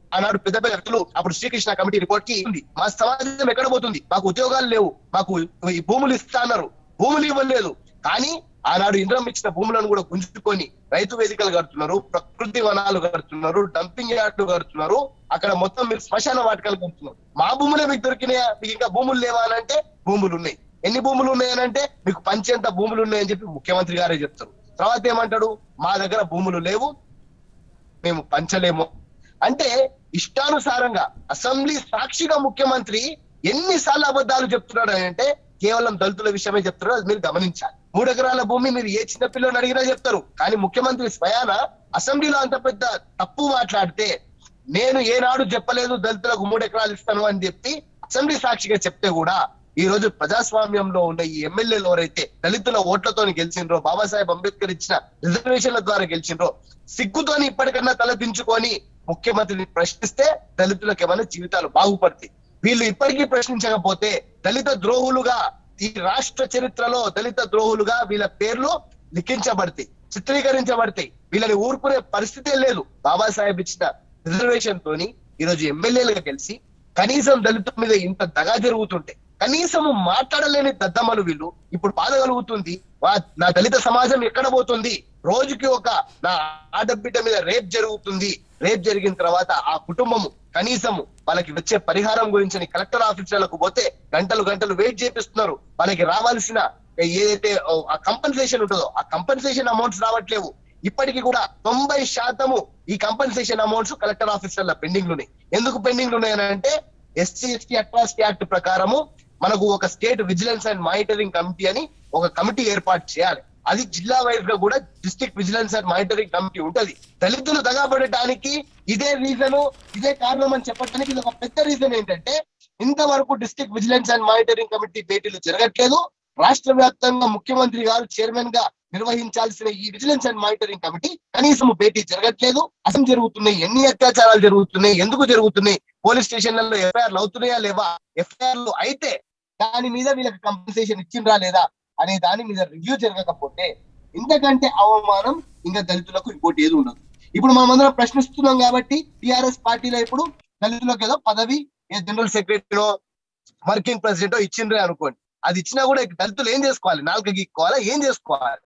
ఆనాడు పెద్ద పెద్ద వ్యక్తులు అప్పుడు శ్రీకృష్ణ కమిటీ రిపోర్ట్ కి ఉంది మా సమాజం ఎక్కడ పోతుంది మాకు ఉద్యోగాలు లేవు మాకు ఈ భూములు ఇస్తా అన్నారు భూములు ఇవ్వలేదు కానీ ఆనాడు ఇంద్రం ఇచ్చిన భూములను కూడా గుంజుకొని రైతు వేదికలు కడుతున్నారు ప్రకృతి వనాలు కడుతున్నారు డంపింగ్ యార్డులు కడుతున్నారు అక్కడ మొత్తం మీరు శ్మశాన వాటికలు కడుతున్నారు మా భూములే మీకు దొరికినాయా మీకు ఇంకా భూములు లేవా అని అంటే భూములు ఉన్నాయి ఎన్ని భూములు ఉన్నాయనంటే మీకు పంచేంత భూములు ఉన్నాయని చెప్పి ముఖ్యమంత్రి గారే చెప్తారు తర్వాత ఏమంటాడు మా దగ్గర భూములు లేవు మేము పంచలేము అంటే ఇష్టానుసారంగా అసెంబ్లీ సాక్షిగా ముఖ్యమంత్రి ఎన్నిసార్లు అబద్ధాలు చెప్తున్నాడు అని అంటే కేవలం దళితుల విషయమే చెప్తున్నాడు అది మీరు గమనించాలి మూడు ఎకరాల భూమి మీరు ఏ చిన్న పిల్లని అడిగినా చెప్తారు కానీ ముఖ్యమంత్రి స్వయాన అసెంబ్లీలో అంత పెద్ద తప్పు మాట్లాడితే నేను ఏనాడు చెప్పలేదు దళితులకు మూడు ఎకరాలు ఇస్తాను అని చెప్పి అసెంబ్లీ సాక్షిగా చెప్తే కూడా ఈ రోజు ప్రజాస్వామ్యంలో ఉన్న ఈ ఎమ్మెల్యేలు ఎవరైతే దళితుల ఓట్లతో గెలిచిండ్రో బాబాసాహెబ్ అంబేద్కర్ ఇచ్చిన రిజర్వేషన్ల ద్వారా గెలిచిండ్రో సిగ్గుతోని ఇప్పటికన్నా తలదించుకొని ముఖ్యమంత్రిని ప్రశ్నిస్తే దళితులకు ఏమైనా జీవితాలు బాగుపడతాయి వీళ్ళు ఇప్పటికీ ప్రశ్నించకపోతే దళిత ద్రోహులుగా ఈ రాష్ట్ర చరిత్రలో దళిత ద్రోహులుగా వీళ్ళ పేర్లు లిఖించబడతాయి చిత్రీకరించబడతాయి వీళ్ళని ఊరుకునే పరిస్థితే లేదు బాబాసాహెబ్ ఇచ్చిన రిజర్వేషన్ తోని ఈ రోజు ఎమ్మెల్యేలుగా గెలిచి కనీసం దళితుల మీద ఇంత దగా జరుగుతుంటే కనీసం మాట్లాడలేని దద్దమ్మలు వీళ్ళు ఇప్పుడు బాధ కలుగుతుంది వా- నా దళిత సమాజం ఎక్కడ పోతుంది రోజుకి ఒక నా ఆడబిడ్డ మీద రేప్ జరుగుతుంది రేప్ జరిగిన తర్వాత ఆ కుటుంబము కనీసము వాళ్ళకి వచ్చే పరిహారం గురించి కలెక్టర్ ఆఫీసులకు పోతే గంటలు గంటలు వెయిట్ చేపిస్తున్నారు వాళ్ళకి రావాల్సిన ఏదైతే ఓ, ఆ కంపెన్సేషన్ ఉంటుందో ఆ కంపెన్సేషన్ అమౌంట్స్ రావట్లేవు ఇప్పటికీ కూడా తొంభై శాతము ఈ కంపెన్సేషన్ అమౌంట్స్ కలెక్టర్ ఆఫీసర్ల పెండింగ్ ఉన్నాయి ఎందుకు పెండింగ్ ఉన్నాయని ఎస్సీ ఎస్టీ అట్రాసిటీ యాక్ట్ ప్రకారము మనకు ఒక state vigilance and monitoring committee అని ఒక కమిటీ ఏర్పాటు చేయాలి అది జిల్లా వైజ్ గా కూడా district vigilance and monitoring committee ఉంటది దళితులు దగాపడటానికి ఇదే రీజన్ ఇదే కారణం అని చెప్పడానికి ఇది ఒక పెద్ద రీజన్ ఏంటంటే ఇంతవరకు district vigilance and monitoring committee భేటీలు జరగట్లేదు రాష్ట్ర వ్యాప్తంగా ముఖ్యమంత్రి గారు చైర్మన్ గా నిర్వహించాల్సిన ఈ విజిలెన్స్ అండ్ మానిటరింగ్ కమిటీ కనీసం భేటీ జరగట్లేదు అసలు జరుగుతున్నాయి ఎన్ని అత్యాచారాలు జరుగుతున్నాయి ఎందుకు జరుగుతున్నాయి పోలీస్ స్టేషన్లలో ఎఫ్ఐఆర్లు అవుతున్నాయా లేవా ఎఫ్ఐఆర్లు అయితే దాని మీద వీళ్ళకి కంపెన్సేషన్ ఇచ్చిండ్రా లేదా అనే దాని మీద రివ్యూ జరగకపోతే ఇంతకంటే అవమానం ఇంకా దళితులకు ఇంకోటి ఏది ఉండదు ఇప్పుడు మనం అందరం ప్రశ్నిస్తున్నాం కాబట్టి టిఆర్ఎస్ పార్టీలో ఇప్పుడు దళితులకు ఏదో పదవి ఏ జనరల్ సెక్రటరీనో వర్కింగ్ ప్రెసిడెంటో ఇచ్చిండ్రే అనుకోండి అది ఇచ్చినా కూడా దళితులు ఏం చేసుకోవాలి నాలుగు గీక్కోవాలా ఏం చేసుకోవాలి